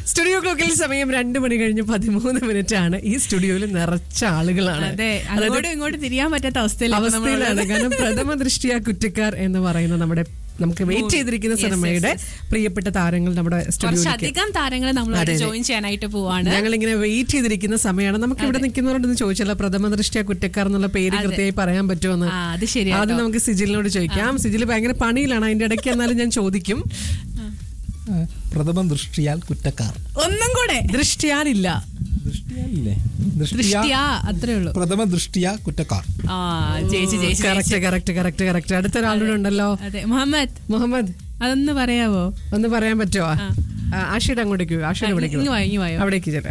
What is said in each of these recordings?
Studio ക്ലോക്കിൽ സമയം രണ്ട് മണി കഴിഞ്ഞ് പതിമൂന്ന് മിനിറ്റ് ആണ് ഈ സ്റ്റുഡിയോയിൽ നിറച്ച ആളുകളാണ് അതെ അതായത് അങ്ങോട്ടും ഇങ്ങോട്ടും തിരിയാൻ പറ്റാത്ത അവസ്ഥയിലാണ് അവസ്ഥയിലാണ് കാരണം പ്രഥമ ദൃഷ്ടിയ കുറ്റക്കാർ എന്ന് പറയുന്ന നമ്മുടെ നമുക്ക് വെയിറ്റ് ചെയ്തിരിക്കുന്ന Yes, സിനിമയുടെ yes, പ്രിയപ്പെട്ട താരങ്ങൾ നമ്മുടെ സ്റ്റുഡിയോയിലേക്ക് കുറച്ചധികം താരങ്ങൾ അതെ, നമ്മളോട് അതെ. ജോയിൻ ചെയ്യാനായിട്ട് പോവാണ് ഞങ്ങൾ ഇങ്ങനെ വെയിറ്റ് ചെയ്തിരിക്കുന്ന സമയമാണ് നമുക്ക് ഇവിടെ നിൽക്കുന്നവരോടൊന്ന് ചോദിച്ചല്ല പ്രഥമ ദൃഷ്ടിയ കുറ്റക്കാർ എന്നുള്ള പേര് കൃത്യമായി പറയാൻ പറ്റുമെന്ന് ആ അത് ശരിയാ ആദ്യം നമുക്ക് സിജിലിനോട് ചോദിക്കാം സിജിൽ ഭയങ്കര പണിയിലാണ് അതിന്റെ ഇടയ്ക്ക് എന്നാലും ഞാൻ ചോദിക്കും പ്രഥമ ദൃഷ്ടിയാൽ കുറ്റക്കാർ ഒന്നും കൂടെ ദൃഷ്ടിയാലില്ല ദൃഷ്ടിയാലില്ലേ ദൃഷ്ടിയാ അത്രേ ഉള്ളൂ പ്രഥമ ദൃഷ്ടിയ കുറ്റക്കാർ ആ ചേച്ചി ചേച്ചി കറക്റ്റ് കറക്റ്റ് കറക്റ്റ് കറക്റ്റ് അടുത്തൊരാളുടെ ഉണ്ടല്ലോ അതെ മുഹമ്മദ് മുഹമ്മദ് അതൊന്ന് പറയാവോ ഒന്ന് പറയാൻ പറ്റുമോ ആ, ആഷിയുടെ അങ്ങോട്ടേക്ക് ആഷിയുടെ ഇവിടേക്ക് ഇങ്ങ് വാ, ഇങ്ങ് വായോ. അവിടേക്ക് ചേട്ടാ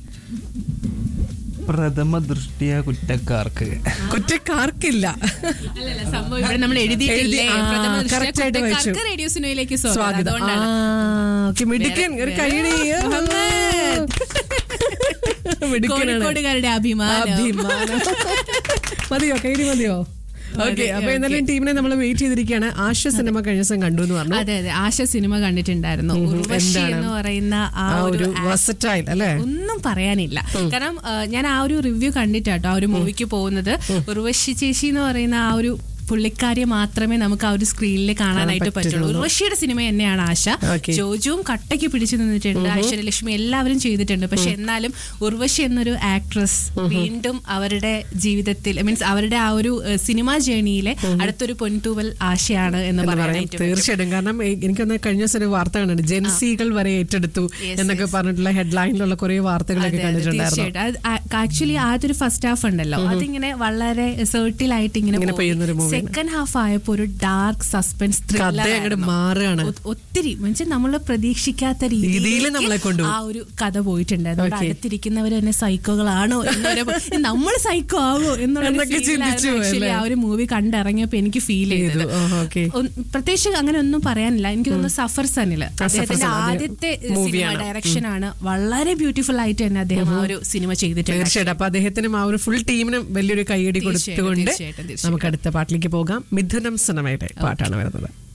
പ്രഥമ ദൃഷ്ടിയ കുറ്റക്കാർക്ക് കുറ്റക്കാർക്കില്ല അല്ലല്ല സംഭവം ഇവിടെ നമ്മൾ എഴുതിയിട്ടില്ലേ എഴുതി- ആ, പ്രഥമ ദൃഷ്ട്യാ correct ആയിട്ട് കുറ്റക്കാർക്ക് വായിച്ചു. റേഡിയോ സിനിമയിലേക്ക് സ്വാഗതം സ്വാഗതം ആ, അതുകൊണ്ടാണ് ഓക്കേ, മിടുക്കൻ ഒരു വേറെ- കൈയടി മുഹമ്മദ്. മിടുക്കനാണ് കോഴിക്കോടുകാരുടെ അഭിമാനം അഭിമാനം മതിയോ കൈഡി മതിയോ ഓക്കെ അപ്പൊ എന്നാലും ടീമിനെ നമ്മൾ വെയിറ്റ് ചെയ്തിരിക്കുകയാണ് ആശ സിനിമ കഴിഞ്ഞ ദിവസം കണ്ടു എന്ന് പറഞ്ഞു അതെ അതെ ആശ സിനിമ കണ്ടിട്ടുണ്ടായിരുന്നു ഉർവശി എന്താണ്? എന്ന് പറയുന്ന ആ ആ ഒരു ഒരു act വെസറ്റൈൽ അല്ലേ ഒന്നും പറയാനില്ല കാരണം ആ, ഞാൻ ആ ഒരു റിവ്യൂ കണ്ടിട്ടാട്ടോ ആ ഒരു മൂവിക്ക് പോകുന്നത് ഉർവശി ചേച്ചി എന്ന് പറയുന്ന ആ ഒരു പുള്ളിക്കാരിയെ മാത്രമേ നമുക്ക് ആ ഒരു സ്ക്രീനിൽ കാണാനായിട്ട് പറ്റുള്ളൂ ഉർവശിയുടെ സിനിമ തന്നെയാണ് ആശ Okay. ജോജുവും കട്ടയ്ക്ക് പിടിച്ചു നിന്നിട്ടുണ്ട് ഐശ്വര്യലക്ഷ്മി എല്ലാവരും ചെയ്തിട്ടുണ്ട് പക്ഷെ എന്നാലും ഉർവശി എന്നൊരു ആക്ട്രസ് വീണ്ടും അവരുടെ ജീവിതത്തിൽ മീൻസ് അവരുടെ ആ ഒരു സിനിമാ ജേണിയിലെ അടുത്തൊരു പൊൻതൂവൽ ആശയാണ് എന്ന് എന്ന് പറയാം പറയാനായിട്ട് പറ്റും. തീർച്ചയായിട്ടും കാരണം എ- എനിക്കൊന്ന് കഴിഞ്ഞ ദിവസം ഒരു വാർത്ത കണ്ടിട്ടുണ്ട് ജെൻസികൾ വരെ ഏറ്റെടുത്തു Yes, എന്നൊക്കെ പറഞ്ഞിട്ടുള്ള ഹെഡ്ലൈനിലുള്ള കുറെ വാർത്തകളൊക്കെ അതെ, അതെ, കണ്ടിട്ടുണ്ടായിരുന്നു തീർച്ചയായിട്ടും ആക്ച്വലി ആദ്യൊരു ഫസ്റ്റ് ഹാഫ് ഉണ്ടല്ലോ അതിങ്ങനെ വളരെ സെർട്ടിൽ ആയിട്ട് ഇങ്ങനെ ഇങ്ങനെ പെയ്യുന്നൊരു movie ആണ്. സെക്കൻഡ് ഹാഫ് ആയപ്പോ ഒരു ഡാർക്ക് സസ്പെൻസ് കഥ അങ്ങോട്ട് മാറുകയാണ് ഒത്തിരി എന്നുവെച്ചാൽ നമ്മൾ പ്രതീക്ഷിക്കാത്ത രീതിയിൽ രീതിയിൽ നമ്മളെ കൊണ്ടുപോകും. ആ ഒരു കഥ പോയിട്ടുണ്ട് അതുകൊണ്ട് Okay. അടുത്തിരിക്കുന്നവർ തന്നെ സൈക്കോകളാണോ എന്നൊരു നമ്മൾ സൈക്കോ ആവോ എന്നുള്ള എന്നൊക്കെ ചിന്തിച്ചു പോയി, ആക്ച്വലി ആ ഒരു മൂവി കണ്ടിറങ്ങിയപ്പോ എനിക്ക് ഫീൽ ചെയ്തത് ചെയ്തു. ഓ, okay. ഒന്ന് പ്രത്യേകിച്ച് അങ്ങനെ ഒന്നും പറയാനില്ല എനിക്ക് തോന്നുന്നു സഫർ സനില് അദ്ദേഹത്തിന്റെ സൻ, അതെ. ആദ്യത്തെ സിനിമ മൂവിയാണ്. ഡയറക്ഷൻ ആണ് വളരെ ബ്യൂട്ടിഫുൾ ആയിട്ട് തന്നെ അദ്ദേഹം ആ ഒരു സിനിമ ചെയ്തിട്ടുണ്ട് തീർച്ചയായിട്ടും അപ്പൊ അദ്ദേഹത്തിനും ആ ഒരു ഫുൾ ടീമിനും വലിയൊരു കൈയടി തീർച്ചയായിട്ടും, കൊടുത്തുകൊണ്ട് തീർച്ചയായിട്ടും, തീർച്ചയായിട്ടും. നമുക്ക് അടുത്ത പാട്ടിലേക്ക് പോകാം മിഥുനം സിനിമയുടെ പാട്ടാണ് വരുന്നത്